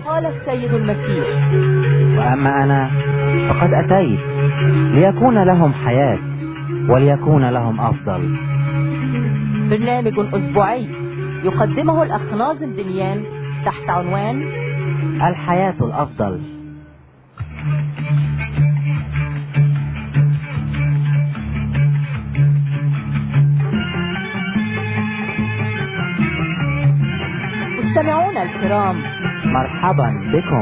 قال السيد المسيح وأما أنا فقد أتيت ليكون لهم حياة وليكون لهم أفضل برنامج أسبوعي يقدمه الأخ ناظم دنيان تحت عنوان الحياة الأفضل مستمعونا الكرام مرحبا بكم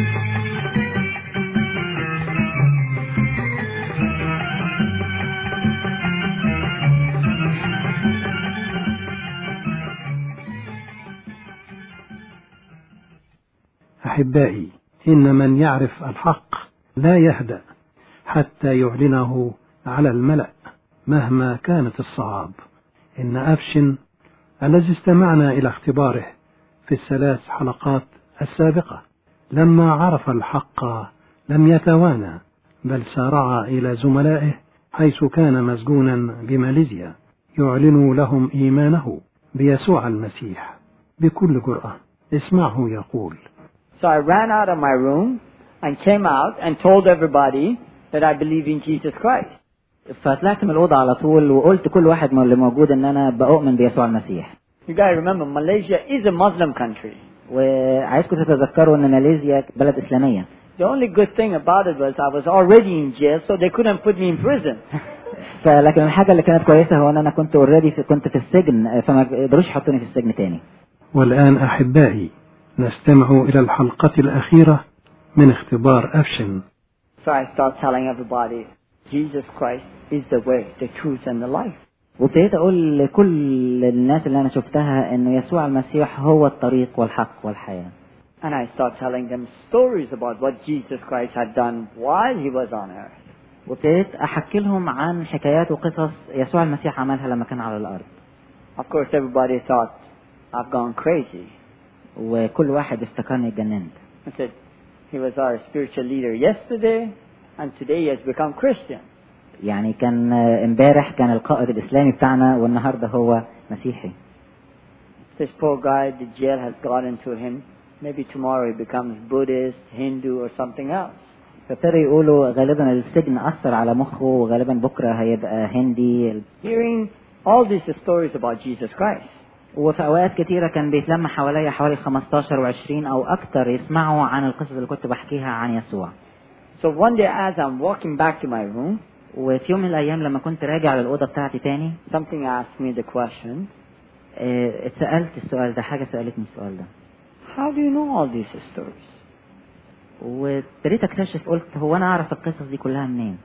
أحبائي إن من يعرف الحق لا يهدأ حتى يعلنه على الملأ مهما كانت الصعاب إن أفشن الذي استمعنا إلى اختباره في الثلاث حلقات السابقة لما عرف الحق لم يتوانى بل سارع إلى زملائه حيث كان مسجونا بماليزيا يعلن لهم إيمانه بيسوع المسيح بكل جرأة اسمعه يقول So I ran out of my room and came out and told everybody that I believe in Jesus Christ. فطلعت من الأوضة على طول وقلت كل واحد من اللي موجود إن أنا بؤمن بيسوع المسيح You gotta remember, Malaysia is a Muslim country. وعايزكم تتذكروا إن ماليزيا بلد إسلامية The only good thing about it was I was already in jail, so they couldn't put me in prison. فلكن الحاجة اللي كانت كويسة هو إن أنا كنت اوريدي في كنت في السجن فما قدروش يحطوني في السجن تاني والآن أحبائي نستمع إلى الحلقة الأخيرة من اختبار أفشن so I start telling everybody, Jesus Christ is the way, the truth, and the life. وابتديت أقول لكل الناس اللي أنا شفتها إنه يسوع المسيح هو الطريق والحق والحياة And I start telling them stories about what Jesus Christ had done while he was on earth. وابتديت أحكي لهم عن حكايات وقصص يسوع المسيح عملها لما كان على الأرض Of course, everybody thought I've gone crazy. وكل واحد افتكرني اتجننت I said, he was our spiritual leader yesterday, and today he has become Christian. يعني كان آه، امبارح كان القائد الإسلامي بتاعنا والنهاردة هو مسيحي This poor guy, the jail has got into him. Maybe tomorrow he becomes Buddhist, Hindu, or something else. فابتدوا يقولوا غالبا السجن أثر على مخه وغالبا بكرة هيبقى هندي Hearing all these stories about Jesus Christ. وفي أوقات كتيرة كان بيتلم حواليا حوالي 15 و20 أو أكتر يسمعوا عن القصص اللي كنت بحكيها عن يسوع So one day as I'm walking back to my room, وفي يوم من الأيام لما كنت راجع للأوضة بتاعتي تاني something asked me the question, آه، اتسألت السؤال ده حاجة سألتني السؤال ده how do you know all these stories? وابتديت أكتشف قلت هو أنا أعرف القصص دي كلها منين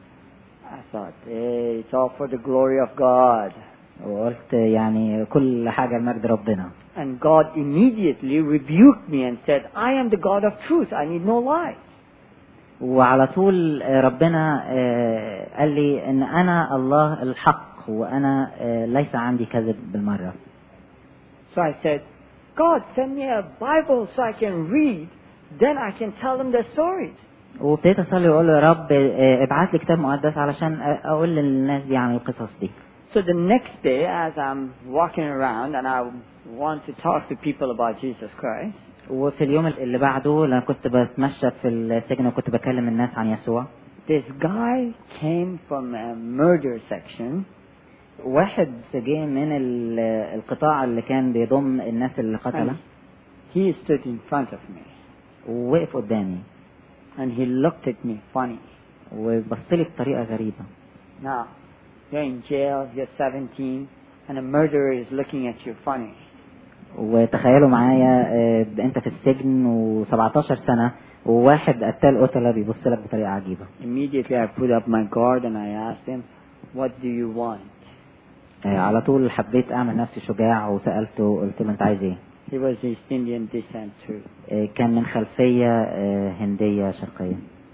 I thought, hey, it's all for the glory of God. وقلت يعني كل حاجة لمجد ربنا And God immediately rebuked me and said, I am the God of truth. I need no lies. وعلى طول آه، ربنا آه، قال لي ان انا الله الحق وانا آه، ليس عندي كذب بالمره So I said, God, send me a Bible so I can read. Then I can tell them the stories. وابتديت اصلي واقول له يا رب آه، ابعت لي كتاب مقدس علشان آه، اقول للناس دي عن القصص دي So the next day, as I'm walking around and I want to talk to people about Jesus Christ, وفي اليوم اللي بعده لما كنت بتمشى في السجن وكنت بكلم الناس عن يسوع this guy came from a murder section واحد جه من ال- القطاع اللي كان بيضم الناس اللي and قتله he stood in front of me ووقف قدامي and he looked at me funny. وبص لي بطريقه غريبه Now, you're in jail, you're 17, and a murderer is looking at you funny. وتخيلوا معايا آه، انت في السجن و17 سنه وواحد قتال قتله بيبص لك بطريقه عجيبه Immediately I put up my guard and I asked him, what do you want? آه، على طول حبيت اعمل نفسي شجاع وسالته قلت له انت عايز ايه He was East Indian descent too. آه، كان من خلفيه آه، هنديه شرقيه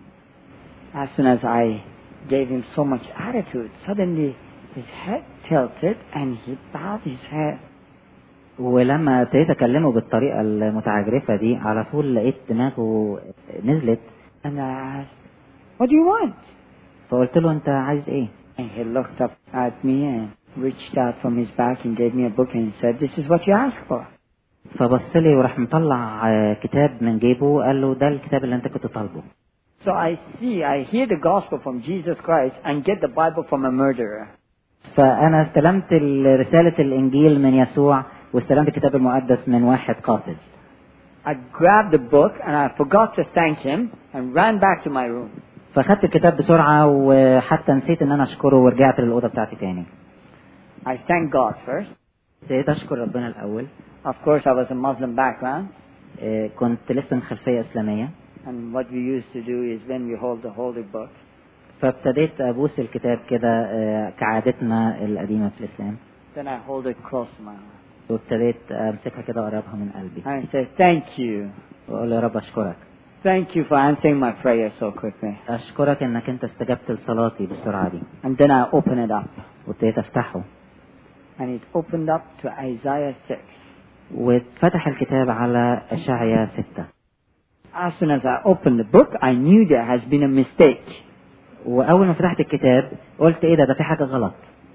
As soon as I gave him so much attitude, suddenly his head tilted and he bowed his head. ولما ابتديت اكلمه بالطريقه المتعجرفه دي على طول لقيت دماغه نزلت And I asked, what do you want? فقلت له انت عايز ايه And he looked up at me and reached out from his back and gave me a book and said, this is what you asked for. فبص لي وراح مطلع آه، كتاب من جيبه قال له ده الكتاب اللي انت كنت طالبه So I see, I hear the gospel from Jesus Christ and get the Bible from a murderer. فانا استلمت ال- رسالة الانجيل من يسوع واستلمت الكتاب المقدس من واحد قاتل I grabbed the book and I forgot to thank him and ran back to my room. فاخدت الكتاب بسرعة وحتى نسيت ان انا اشكره ورجعت للأوضة بتاعتي تاني I thank God first. ابتديت اشكر ربنا الاول Of course, I was a Muslim background. آه، كنت لسه من خلفية اسلامية And what we used to do is when we hold the holy book, فابتديت ابوس الكتاب كده آه، كعادتنا القديمة في الاسلام then I hold it close to my heart. وابتديت امسكها كده واقربها من قلبي And I say, Thank you. واقول يا رب اشكرك Thank you for answering my prayer so quickly. اشكرك انك انت استجبت لصلاتي بالسرعة دي And then I open it up. وابتديت افتحه And it opened up to Isaiah 6. واتفتح الكتاب على اشعيا ستة As soon as I opened the book, I knew there has been a mistake. واول ما فتحت الكتاب قلت ايه ده ده في حاجة غلط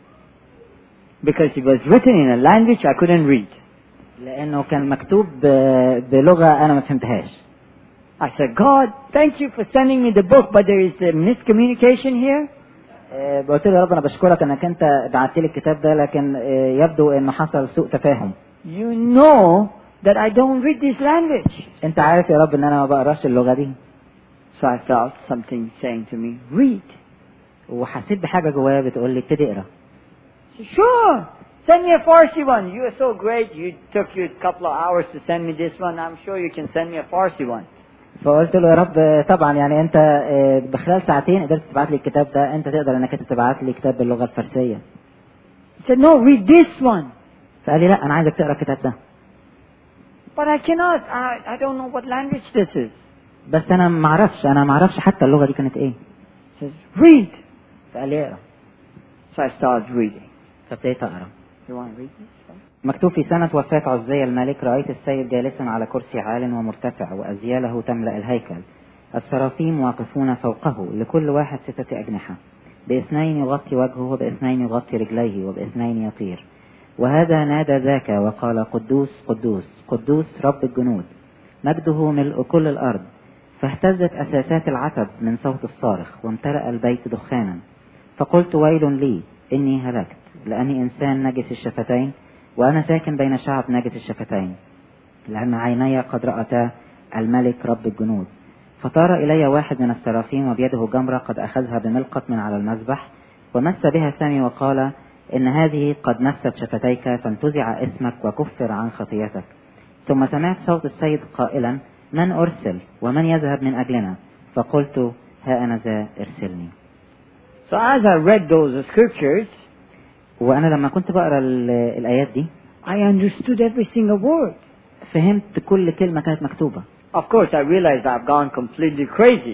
Because it was written in a language I couldn't read. لانه كان مكتوب ب- بلغة انا ما فهمتهاش I said, God, thank you for sending me the book, but there is a miscommunication here. آه، قلت له يا رب انا بشكرك انك انت بعت لي الكتاب ده لكن آه، يبدو انه حصل سوء تفاهم You know that I don't read this language. انت عارف يا رب ان انا ما بقراش اللغة دي So I felt something saying to me, read. وحسيت بحاجة جوايا بتقول لي ابتدي اقرا I said, sure. Send me a Farsi one. You are so great. You took you a couple of hours to send me this one. I'm sure you can send me a Farsi one. فقلت له يا رب آه، طبعا يعني انت آه، بخلال ساعتين قدرت تبعت لي الكتاب ده انت تقدر انك انت تبعت لي كتاب باللغة الفارسية He said, no, read this one. فقال لي لا انا عايزك تقرا الكتاب ده But I cannot. I, I don't know what language this is. بس انا ما اعرفش انا ما اعرفش حتى اللغة دي كانت ايه He says, read. فقال لي اقرا So I started reading. فابتديت اقرا You want to read this? مكتوب في سنة وفاة عزية الملك رأيت السيد جالسا على كرسي عال ومرتفع وأزياله تملأ الهيكل السرافيم واقفون فوقه لكل واحد ستة أجنحة باثنين يغطي وجهه وباثنين يغطي رجليه وباثنين يطير وهذا نادى ذاك وقال قدوس قدوس قدوس رب الجنود مجده ملء كل الأرض فاهتزت أساسات العتب من صوت الصارخ وامتلأ البيت دخانا فقلت ويل لي إني هلكت لأني إنسان نجس الشفتين وأنا ساكن بين شعب نجس الشفتين لأن عيني قد رأتا الملك رب الجنود فطار إلي واحد من السرافيم وبيده جمرة قد أخذها بملقط من على المذبح ومس بها فمي وقال إن هذه قد مست شفتيك فانتزع اسمك وكفر عن خطيتك ثم سمعت صوت السيد قائلا من أرسل ومن يذهب من أجلنا فقلت ها أنا ذا ارسلني So as I read those scriptures, وأنا لما كنت بقرأ ال- الآيات دي I understood every single word. فهمت كل كلمة كانت مكتوبة Of course, I realized I've gone completely crazy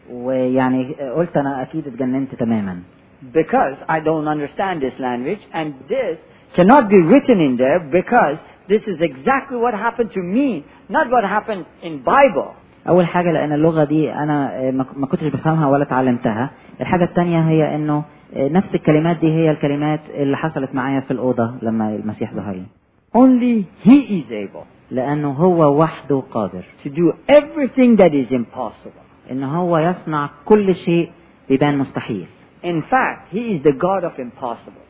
ويعني قلت أنا أكيد اتجننت تماما because I don't understand this language and this cannot be written in there because this is exactly what happened to me, not what happened in Bible. أول حاجة لأن اللغة دي أنا ما ما كنتش بفهمها ولا اتعلمتها الحاجة التانية هي إنه نفس الكلمات دي هي الكلمات اللي حصلت معايا في الأوضة لما المسيح ظهر لي Only He is able لأنه هو وحده قادر to do everything that is impossible. إن هو يصنع كل شيء بيبان مستحيل In fact, He is the God of impossible.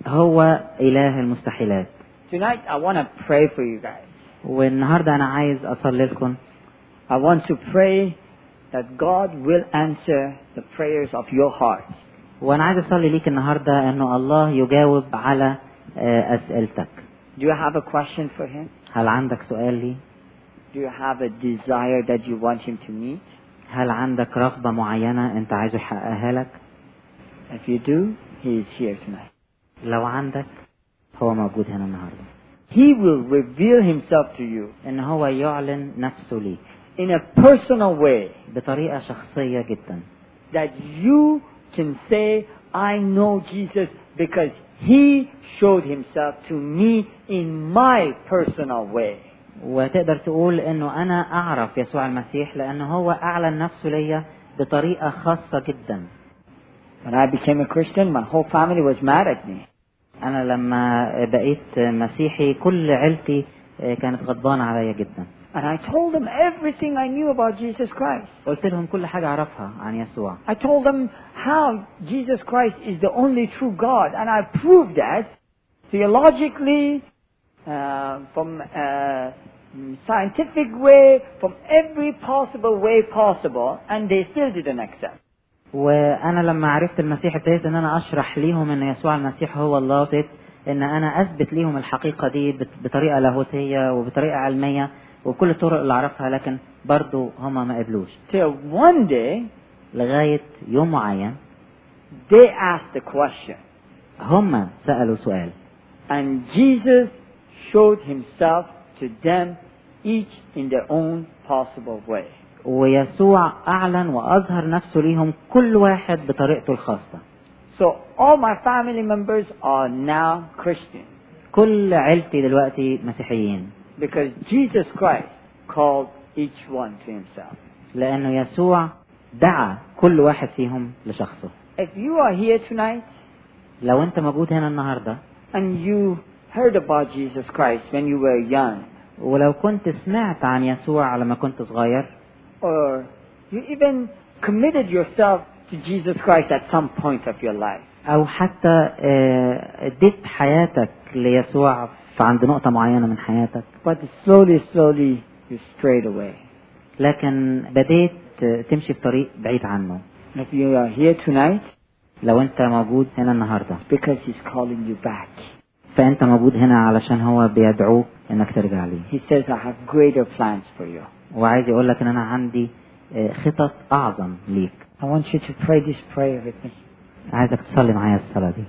هو إله المستحيلات Tonight, I want to pray for you guys. والنهاردة أنا عايز أصلي لكم I want to pray that God will answer the prayers of your heart. وأنا عايز أصلي ليك النهاردة إنه الله يجاوب على آه، أسئلتك Do you have a question for Him? هل عندك سؤال لي؟ Do you have a desire that you want Him to meet? هل عندك رغبة معينة أنت عايزه يحققها لك؟ If you do, He is here tonight. لو عندك هو موجود هنا النهاردة He will reveal Himself to you إن هو يعلن نفسه ليك in a personal way بطريقة شخصية جدا that you can say, I know Jesus because He showed Himself to me in my personal way. وتقدر تقول إنه أنا أعرف يسوع المسيح لأنه هو أعلن نفسه ليا بطريقة خاصة جدا When I became a Christian, my whole family was mad at me. أنا لما بقيت مسيحي كل عيلتي آه، كانت غضبانة عليا جدا And I told them everything I knew about Jesus Christ. قلت لهم كل حاجة أعرفها عن يسوع I told them how Jesus Christ is the only true God, and I proved that theologically, uh, from uh, scientific way, from every possible way possible, and they still didn't accept. وأنا لما عرفت المسيح ابتديت إن أنا أشرح ليهم إن يسوع المسيح هو الله وابتديت إن أنا أثبت ليهم الحقيقة دي بت- بطريقة لاهوتية وبطريقة علمية وكل الطرق اللي أعرفها لكن برضو هما ما قبلوش Till one day, لغاية يوم معين they asked the question, هما سألوا سؤال and Jesus showed himself to them each in their own possible way. ويسوع أعلن وأظهر نفسه ليهم كل واحد بطريقته الخاصة So all my family members are now Christian كل عيلتي دلوقتي مسيحيين because Jesus Christ called each one to himself. لأنه يسوع دعا كل واحد فيهم لشخصه If you are here tonight لو أنت موجود هنا النهاردة and you heard about Jesus Christ when you were young, ولو كنت سمعت عن يسوع لما كنت صغير or you even committed yourself to Jesus Christ at some point of your life, أو حتى آه، اديت حياتك ليسوع في عند نقطة معينة من حياتك but slowly, slowly you strayed away. لكن بديت تمشي في طريق بعيد عنه And if you are here tonight, لو أنت موجود هنا النهاردة because He's calling you back. فأنت موجود هنا علشان هو بيدعوك إنك ترجع ليه He says, I have greater plans for you. وعايز يقول لك إن أنا عندي آه، خطط أعظم ليك I want you to pray this prayer with me. عايزك تصلي معايا الصلاة دي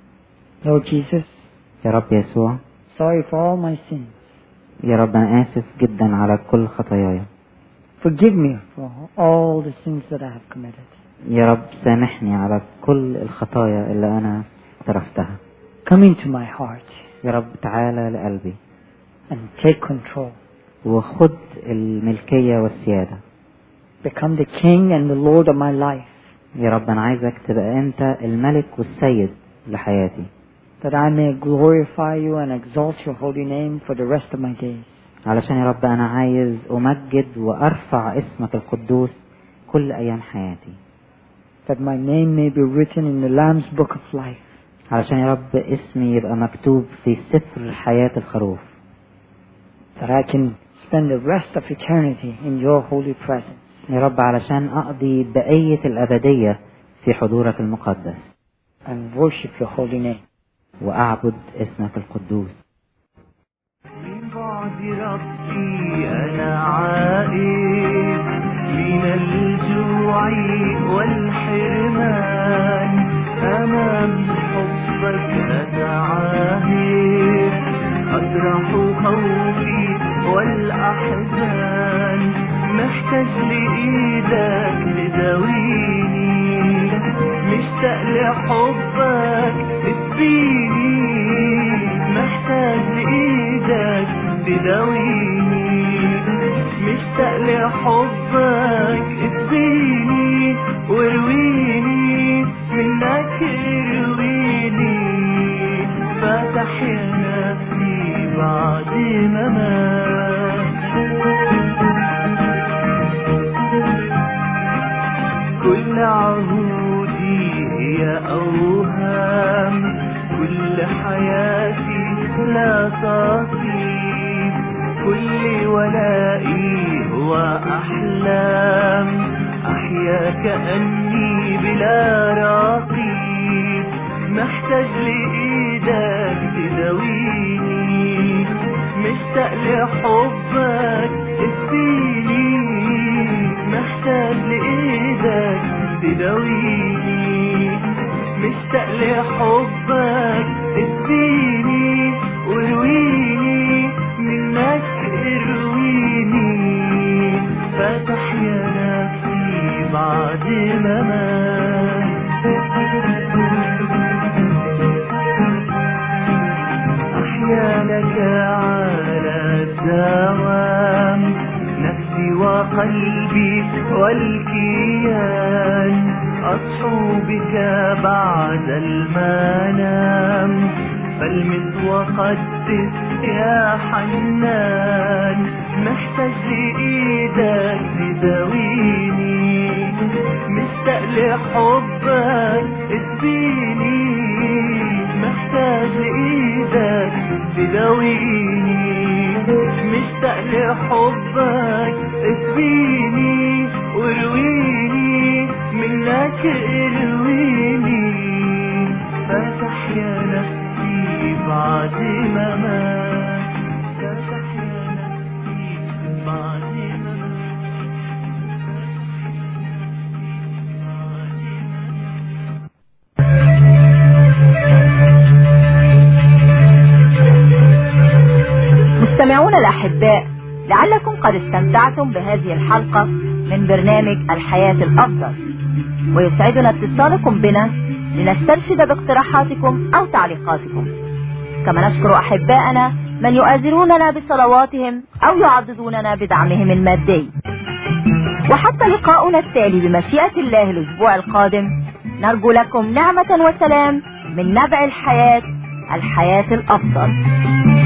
Lord Jesus, يا رب يسوع sorry for all my sins. يا رب أنا آسف جدا على كل خطاياي Forgive me for all the sins that I have committed. يا رب سامحني على كل الخطايا اللي أنا اقترفتها Come into my heart يا رب تعالى لقلبي and take control. وخد الملكية والسيادة Become the King and the Lord of my life, يا رب أنا عايزك تبقى أنت الملك والسيد لحياتي that I may glorify you and exalt your holy name for the rest of my days. علشان يا رب أنا عايز أمجد وأرفع اسمك القدوس كل أيام حياتي That my name may be written in the Lamb's book of life. علشان يا رب اسمي يبقى مكتوب في سفر حياة الخروف That I can spend the rest of eternity in your holy presence. يا رب علشان أقضي بقية الأبدية في حضورك المقدس And worship your holy name. وأعبد اسمك القدوس من بعد ربي أنا عائد من الجوع والحرمان أمام حبك أتعاهد أطرح خوفي والأحزان محتاج لإيدك تداويني مشتاق لحبك تسقيني محتاج لإيدك تداويني مشتاق لحبك اسقيني وارويني منك ارويني فتح يا نفسي بعد ما مات كل عهودي هي أوهام كل حياتي لا تصيب كل ولائي هو أحلام أحيا كأني بلا رقيب محتاج لإيدك تداويني مشتاق لحبك اسقيني محتاج لإيدك تداويني مشتاق لحبك اسقيني وارويني منك ارويني فتح يا نفسي بعد ما مات أحيا لك على الدوام نفسي وقلبي والكيان أصحو بك بعد المنام فالمس وقدس يا حنان محتاج لإيدك تداويني مشتاق لحبك اسقيني محتاج لإيدك تداويني مشتاق لحبك اسقيني ورويني منك ارويني فاتح يا نفسي بعد ما مات فاتح يا نفسي بعد ما مات مستمعون الأحباء لعلكم قد استمتعتم بهذه الحلقة من برنامج الحياة الأفضل ويسعدنا اتصالكم بنا لنسترشد باقتراحاتكم أو تعليقاتكم كما نشكر أحباءنا من يؤازروننا بصلواتهم أو يعضدوننا بدعمهم المادي وحتى لقاؤنا التالي بمشيئة الله الأسبوع القادم نرجو لكم نعمة وسلام من نبع الحياة الحياة الأفضل